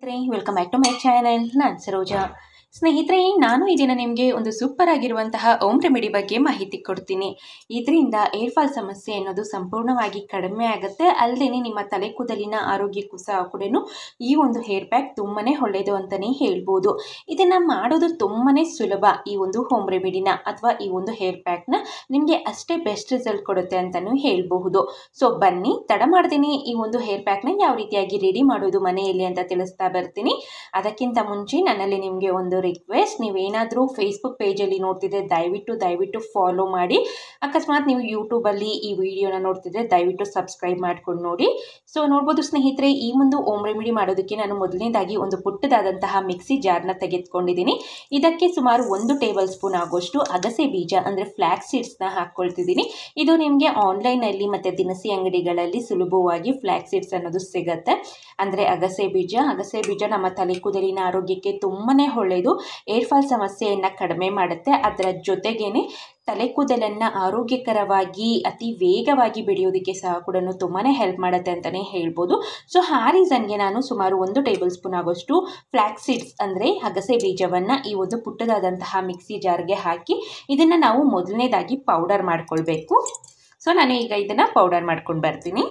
welcome back to my channel ನಾನು ಸರೋಜಾ ಸ್ನೇಹಿತರೆ ನಾನು ಈ ದಿನ ನಿಮಗೆ ಒಂದು ಸೂಪರ್ ಆಗಿರುವಂತಹ ಓಮ್ ರೆಮಿಡಿ ಬಗ್ಗೆ ಮಾಹಿತಿ ಕೊಡ್ತೀನಿ ಇದರಿಂದ ಏರ್ ಫಾಲ್ ಸಮಸ್ಯೆ ಅನ್ನೋದು ಸಂಪೂರ್ಣವಾಗಿ ಕಡಿಮೆ ಆಗುತ್ತೆ ಅಲ್ಲದೆ ನಿಮ್ಮ ತಲೆ ಕೂದಲಿನ ಆರೋಗ್ಯಕ್ಕೂ ಸಹ ಕೂಡ ಈ ಒಂದು ಹೇರ್ ಪ್ಯಾಕ್ ತುಂಬಾ ಒಳ್ಳೆಯದು ಅಂತಲೇ ಹೇಳ್ಬೋದು ಇದನ್ನು ಮಾಡೋದು ತುಂಬಾ ಸುಲಭ ಈ ಒಂದು ಹೋಮ್ ರೆಮಿಡಿನ ಅಥವಾ ಈ ಒಂದು ಹೇರ್ ಪ್ಯಾಕ್ನ ನಿಮಗೆ ಅಷ್ಟೇ ಬೆಸ್ಟ್ ರಿಸಲ್ಟ್ ಕೊಡುತ್ತೆ ಅಂತಲೂ ಹೇಳಬಹುದು ಸೊ ಬನ್ನಿ ತಡ ಮಾಡ್ತೀನಿ ಈ ಒಂದು ಹೇರ್ ಪ್ಯಾಕ್ನ ಯಾವ ರೀತಿಯಾಗಿ ರೆಡಿ ಮಾಡೋದು ಮನೆಯಲ್ಲಿ ಅಂತ ತಿಳಿಸ್ತಾ ಬರ್ತೀನಿ ಅದಕ್ಕಿಂತ ಮುಂಚೆ ನನ್ನಲ್ಲಿ ನಿಮಗೆ ಒಂದು ರಿಕ್ವೆಸ್ಟ್ ನೀವೇನಾದರೂ ಫೇಸ್ಬುಕ್ ಪೇಜಲ್ಲಿ ನೋಡ್ತಿದ್ರೆ ದಯವಿಟ್ಟು ದಯವಿಟ್ಟು ಫಾಲೋ ಮಾಡಿ ಅಕಸ್ಮಾತ್ ನೀವು ಯೂಟ್ಯೂಬಲ್ಲಿ ಈ ವಿಡಿಯೋನ ನೋಡ್ತಿದ್ರೆ ದಯವಿಟ್ಟು ಸಬ್ಸ್ಕ್ರೈಬ್ ಮಾಡ್ಕೊಂಡು ನೋಡಿ ಸೊ ನೋಡ್ಬೋದು ಸ್ನೇಹಿತರೆ ಈ ಒಂದು ಓಮ್ ರೆಮಿಡಿ ಮಾಡೋದಕ್ಕೆ ನಾನು ಮೊದಲನೇದಾಗಿ ಒಂದು ಪುಟ್ಟದಾದಂತಹ ಮಿಕ್ಸಿ ಜಾರ್ನ ತೆಗೆದುಕೊಂಡಿದ್ದೀನಿ ಇದಕ್ಕೆ ಸುಮಾರು ಒಂದು ಟೇಬಲ್ ಸ್ಪೂನ್ ಆಗೋಷ್ಟು ಅಗಸೆ ಬೀಜ ಅಂದರೆ ಫ್ಲ್ಯಾಕ್ ಸೀಡ್ಸ್ನ ಹಾಕ್ಕೊಳ್ತಿದ್ದೀನಿ ಇದು ನಿಮಗೆ ಆನ್ಲೈನಲ್ಲಿ ಮತ್ತು ದಿನಸಿ ಅಂಗಡಿಗಳಲ್ಲಿ ಸುಲಭವಾಗಿ ಫ್ಲ್ಯಾಕ್ ಸೀಡ್ಸ್ ಅನ್ನೋದು ಸಿಗುತ್ತೆ ಅಂದರೆ ಅಗಸೆ ಬೀಜ ಅಗಸೆ ಬೀಜ ನಮ್ಮ ತಲೆ ಕೂದಲಿನ ಆರೋಗ್ಯಕ್ಕೆ ತುಂಬಾ ಒಳ್ಳೆಯದು ಏರ್ ಫಾಲ್ ಸಮಸ್ಯೆಯನ್ನು ಕಡಿಮೆ ಮಾಡುತ್ತೆ ಅದರ ಜೊತೆಗೇನೆ ತಲೆ ಕೂದಲನ್ನು ಆರೋಗ್ಯಕರವಾಗಿ ಅತಿ ವೇಗವಾಗಿ ಬೆಳೆಯೋದಕ್ಕೆ ಸಹ ಕೂಡ ತುಂಬಾ ಹೆಲ್ಪ್ ಮಾಡುತ್ತೆ ಅಂತಲೇ ಹೇಳ್ಬೋದು ಸೊ ಆ ರೀಸನ್ಗೆ ನಾನು ಸುಮಾರು ಒಂದು ಟೇಬಲ್ ಸ್ಪೂನ್ ಆಗೋಷ್ಟು ಫ್ಲ್ಯಾಕ್ ಸೀಡ್ಸ್ ಅಂದರೆ ಅಗಸೆ ಬೀಜವನ್ನು ಈ ಒಂದು ಪುಟ್ಟದಾದಂತಹ ಮಿಕ್ಸಿ ಜಾರ್ಗೆ ಹಾಕಿ ಇದನ್ನು ನಾವು ಮೊದಲನೇದಾಗಿ ಪೌಡರ್ ಮಾಡ್ಕೊಳ್ಬೇಕು ಸೊ ನಾನು ಈಗ ಇದನ್ನು ಪೌಡರ್ ಮಾಡ್ಕೊಂಡು ಬರ್ತೀನಿ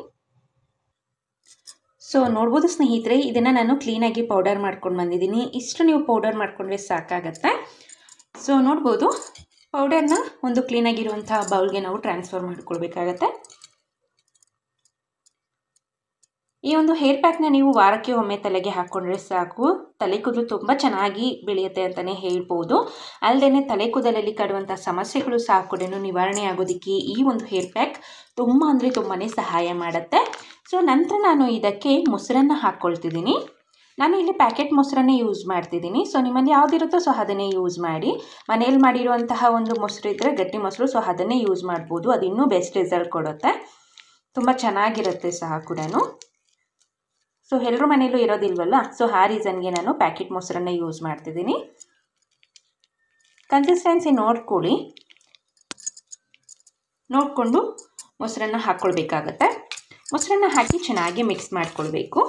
ಸೊ ನೋಡ್ಬೋದು ಸ್ನೇಹಿತರೆ ಇದನ್ನು ನಾನು ಕ್ಲೀನಾಗಿ ಪೌಡರ್ ಮಾಡ್ಕೊಂಡು ಬಂದಿದ್ದೀನಿ ಇಷ್ಟು ನೀವು ಪೌಡರ್ ಮಾಡ್ಕೊಂಡ್ರೆ ಸಾಕಾಗತ್ತೆ ಸೊ ನೋಡ್ಬೋದು ಪೌಡರ್ನ ಒಂದು ಕ್ಲೀನಾಗಿರುವಂಥ ಬೌಲ್ಗೆ ನಾವು ಟ್ರಾನ್ಸ್ಫರ್ ಮಾಡ್ಕೊಳ್ಬೇಕಾಗತ್ತೆ ಈ ಒಂದು ಹೇರ್ ಪ್ಯಾಕ್ನ ನೀವು ವಾರಕ್ಕೆ ಒಮ್ಮೆ ತಲೆಗೆ ಹಾಕ್ಕೊಂಡ್ರೆ ಸಾಕು ತಲೆ ಕೂದಲು ತುಂಬ ಚೆನ್ನಾಗಿ ಬೆಳೆಯುತ್ತೆ ಅಂತಲೇ ಹೇಳ್ಬೋದು ಅಲ್ಲದೆ ತಲೆ ಕೂದಲಲ್ಲಿ ಕಾಡುವಂಥ ಸಮಸ್ಯೆಗಳು ಸಹ ಕೂಡ ನಿವಾರಣೆ ಆಗೋದಕ್ಕೆ ಈ ಒಂದು ಹೇರ್ ಪ್ಯಾಕ್ ತುಂಬ ಅಂದರೆ ತುಂಬಾ ಸಹಾಯ ಮಾಡುತ್ತೆ ಸೊ ನಂತರ ನಾನು ಇದಕ್ಕೆ ಮೊಸರನ್ನು ಹಾಕ್ಕೊಳ್ತಿದ್ದೀನಿ ನಾನು ಇಲ್ಲಿ ಪ್ಯಾಕೆಟ್ ಮೊಸರನ್ನೇ ಯೂಸ್ ಮಾಡ್ತಿದ್ದೀನಿ ಸೊ ನಿಮ್ಮಲ್ಲಿ ಯಾವುದಿರುತ್ತೋ ಸೊ ಅದನ್ನೇ ಯೂಸ್ ಮಾಡಿ ಮನೆಯಲ್ಲಿ ಮಾಡಿರುವಂತಹ ಒಂದು ಮೊಸರು ಇದ್ದರೆ ಗಟ್ಟಿ ಮೊಸರು ಸೊ ಅದನ್ನೇ ಯೂಸ್ ಮಾಡ್ಬೋದು ಅದು ಇನ್ನೂ ಬೆಸ್ಟ್ ರಿಸಲ್ಟ್ ಕೊಡುತ್ತೆ ತುಂಬ ಚೆನ್ನಾಗಿರುತ್ತೆ ಸಹ ಕೂಡ ಸೊ ಎಲ್ಲರ ಮನೆಯಲ್ಲೂ ಇರೋದಿಲ್ವಲ್ಲ ಸೊ ಆ ರೀಸನ್ಗೆ ನಾನು ಪ್ಯಾಕೆಟ್ ಮೊಸರನ್ನ ಯೂಸ್ ಮಾಡ್ತಿದ್ದೀನಿ ಕನ್ಸಿಸ್ಟೆನ್ಸಿ ನೋಡ್ಕೊಳ್ಳಿ ನೋಡಿಕೊಂಡು ಮೊಸರನ್ನ ಹಾಕ್ಕೊಳ್ಬೇಕಾಗತ್ತೆ ಮೊಸರನ್ನ ಹಾಕಿ ಚೆನ್ನಾಗಿ ಮಿಕ್ಸ್ ಮಾಡ್ಕೊಳ್ಬೇಕು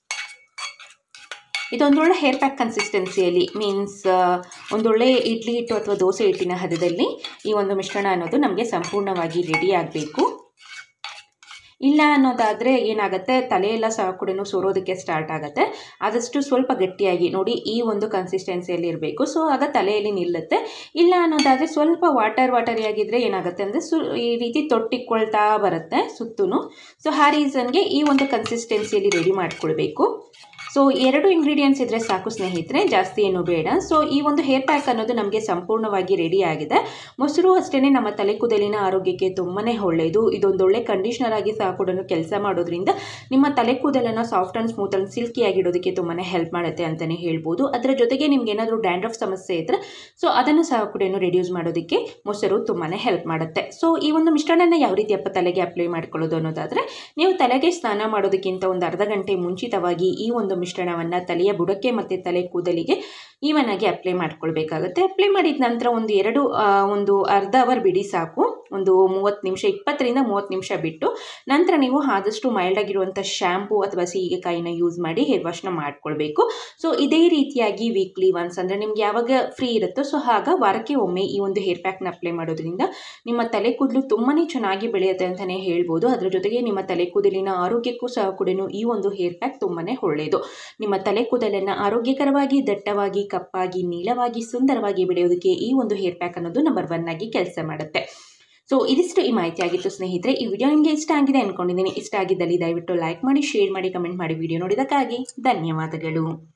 ಇದೊಂದೊಳ್ಳೆ ಹೇರ್ ಪ್ಯಾಕ್ ಕನ್ಸಿಸ್ಟೆನ್ಸಿಯಲ್ಲಿ ಮೀನ್ಸ್ ಒಂದೊಳ್ಳೆ ಇಡ್ಲಿ ಹಿಟ್ಟು ಅಥವಾ ದೋಸೆ ಹಿಟ್ಟಿನ ಹದದಲ್ಲಿ ಈ ಒಂದು ಮಿಶ್ರಣ ಅನ್ನೋದು ನಮಗೆ ಸಂಪೂರ್ಣವಾಗಿ ರೆಡಿ ಆಗಬೇಕು ಇಲ್ಲ ಅನ್ನೋದಾದರೆ ಏನಾಗುತ್ತೆ ತಲೆಯೆಲ್ಲ ಸಹ ಕೂಡ ಸೋರೋದಕ್ಕೆ ಸ್ಟಾರ್ಟ್ ಆಗುತ್ತೆ ಆದಷ್ಟು ಸ್ವಲ್ಪ ಗಟ್ಟಿಯಾಗಿ ನೋಡಿ ಈ ಒಂದು ಕನ್ಸಿಸ್ಟೆನ್ಸಿಯಲ್ಲಿ ಇರಬೇಕು ಸೊ ಆಗ ತಲೆಯಲ್ಲಿ ನಿಲ್ಲುತ್ತೆ ಇಲ್ಲ ಅನ್ನೋದಾದರೆ ಸ್ವಲ್ಪ ವಾಟರ್ ವಾಟರಿಯಾಗಿದ್ದರೆ ಏನಾಗುತ್ತೆ ಅಂದರೆ ಸು ಈ ರೀತಿ ತೊಟ್ಟಿಕೊಳ್ತಾ ಬರುತ್ತೆ ಸುತ್ತೂ ಸೊ ಆ ರೀಸನ್ಗೆ ಈ ಒಂದು ಕನ್ಸಿಸ್ಟೆನ್ಸಿಯಲ್ಲಿ ರೆಡಿ ಮಾಡಿಕೊಳ್ಬೇಕು ಸೊ ಎರಡು ಇಂಗ್ರೀಡಿಯೆಂಟ್ಸ್ ಇದ್ದರೆ ಸಾಕು ಸ್ನೇಹಿತರೆ ಜಾಸ್ತಿ ಏನು ಬೇಡ ಸೊ ಈ ಒಂದು ಹೇರ್ ಪ್ಯಾಕ್ ಅನ್ನೋದು ನಮಗೆ ಸಂಪೂರ್ಣವಾಗಿ ರೆಡಿ ಆಗಿದೆ ಮೊಸರು ಅಷ್ಟೇ ನಮ್ಮ ತಲೆ ಕೂದಲಿನ ಆರೋಗ್ಯಕ್ಕೆ ತುಂಬಾ ಒಳ್ಳೆಯದು ಇದೊಂದೊಳ್ಳೆ ಕಂಡೀಷ್ನರ್ ಆಗಿ ಸಹ ಕೂಡ ಕೆಲಸ ಮಾಡೋದ್ರಿಂದ ನಿಮ್ಮ ತಲೆ ಕೂದಲನ್ನು soft and smooth and silky ಆಗಿಡೋದಕ್ಕೆ ತುಂಬಾ ಹೆಲ್ಪ್ ಮಾಡುತ್ತೆ ಅಂತಲೇ ಹೇಳ್ಬೋದು ಅದರ ಜೊತೆಗೆ ನಿಮ್ಗೆ ಏನಾದರೂ ಡ್ಯಾಂಡ್ರಫ್ ಸಮಸ್ಯೆ ಇದ್ದರೆ ಸೊ ಅದನ್ನು ಸಹ ಕೂಡ ರೆಡ್ಯೂಸ್ ಮಾಡೋದಕ್ಕೆ ಮೊಸರು ತುಂಬಾ ಹೆಲ್ಪ್ ಮಾಡುತ್ತೆ ಸೊ ಈ ಒಂದು ಮಿಶ್ರಣನ ಯಾವ ರೀತಿಯಪ್ಪ ತಲೆಗೆ ಅಪ್ಲೈ ಮಾಡ್ಕೊಳ್ಳೋದು ಅನ್ನೋದಾದರೆ ನೀವು ತಲೆಗೆ ಸ್ನಾನ ಮಾಡೋದಕ್ಕಿಂತ ಒಂದು ಅರ್ಧ ಗಂಟೆ ಮುಂಚಿತವಾಗಿ ಈ ಒಂದು ಮಿಶ್ರಣವನ್ನು ತಲೆಯ ಬುಡಕ್ಕೆ ಮತ್ತು ತಲೆ ಕೂದಲಿಗೆ ಈವನ್ ಆಗಿ ಅಪ್ಲೈ ಮಾಡ್ಕೊಳ್ಬೇಕಾಗುತ್ತೆ ಅಪ್ಲೈ ಮಾಡಿದ ನಂತರ ಒಂದು ಎರಡು ಒಂದು ಅರ್ಧ ಅವರ್ ಬಿಡಿ ಸಾಕು ಒಂದು ಮೂವತ್ತು ನಿಮಿಷ ಇಪ್ಪತ್ತರಿಂದ ಮೂವತ್ತು ನಿಮಿಷ ಬಿಟ್ಟು ನಂತರ ನೀವು ಆದಷ್ಟು ಮೈಲ್ಡ್ ಆಗಿರುವಂಥ ಶ್ಯಾಂಪು ಅಥವಾ ಸೀಗೆಕಾಯಿನ ಯೂಸ್ ಮಾಡಿ ಹೇರ್ ವಾಶ್ನ ಮಾಡ್ಕೊಳ್ಬೇಕು ಸೊ ಇದೇ ರೀತಿಯಾಗಿ ವೀಕ್ಲಿ ಒನ್ಸ್ ಅಂದರೆ ನಿಮ್ಗೆ ಯಾವಾಗ ಫ್ರೀ ಇರುತ್ತೋ ಸೊ ಆಗ ವಾರಕ್ಕೆ ಒಮ್ಮೆ ಈ ಒಂದು ಹೇರ್ ಪ್ಯಾಕ್ನ ಅಪ್ಲೈ ಮಾಡೋದ್ರಿಂದ ನಿಮ್ಮ ತಲೆ ಕೂದಲು ತುಂಬಾ ಚೆನ್ನಾಗಿ ಬೆಳೆಯುತ್ತೆ ಅಂತಲೇ ಹೇಳ್ಬೋದು ಅದರ ಜೊತೆಗೆ ನಿಮ್ಮ ತಲೆ ಕೂದಲಿನ ಆರೋಗ್ಯಕ್ಕೂ ಸಹ ಕೂಡ ಈ ಒಂದು ಹೇರ್ ಪ್ಯಾಕ್ ತುಂಬಾ ಒಳ್ಳೆಯದು ನಿಮ್ಮ ತಲೆ ಕೂದಲನ್ನು ಆರೋಗ್ಯಕರವಾಗಿ ದಟ್ಟವಾಗಿ ಕಪ್ಪಾಗಿ ನೀಳವಾಗಿ ಸುಂದರವಾಗಿ ಬೆಳೆಯೋದಕ್ಕೆ ಈ ಒಂದು ಹೇರ್ ಪ್ಯಾಕ್ ಅನ್ನೋದು ನಂಬರ್ ಒನ್ ಆಗಿ ಕೆಲಸ ಮಾಡುತ್ತೆ ಸೊ ಇದಿಷ್ಟು ಈ ಮಾಹಿತಿ ಆಗಿತ್ತು ಸ್ನೇಹಿತರೆ ಈ ವಿಡಿಯೋ ನಿಮಗೆ ಇಷ್ಟ ಆಗಿದೆ ಅಂದ್ಕೊಂಡಿದ್ದೀನಿ ಇಷ್ಟ ಆಗಿದ್ದಲ್ಲಿ ದಯವಿಟ್ಟು ಲೈಕ್ ಮಾಡಿ ಶೇರ್ ಮಾಡಿ ಕಮೆಂಟ್ ಮಾಡಿ ವಿಡಿಯೋ ನೋಡಿದ್ದಕ್ಕಾಗಿ ಧನ್ಯವಾದಗಳು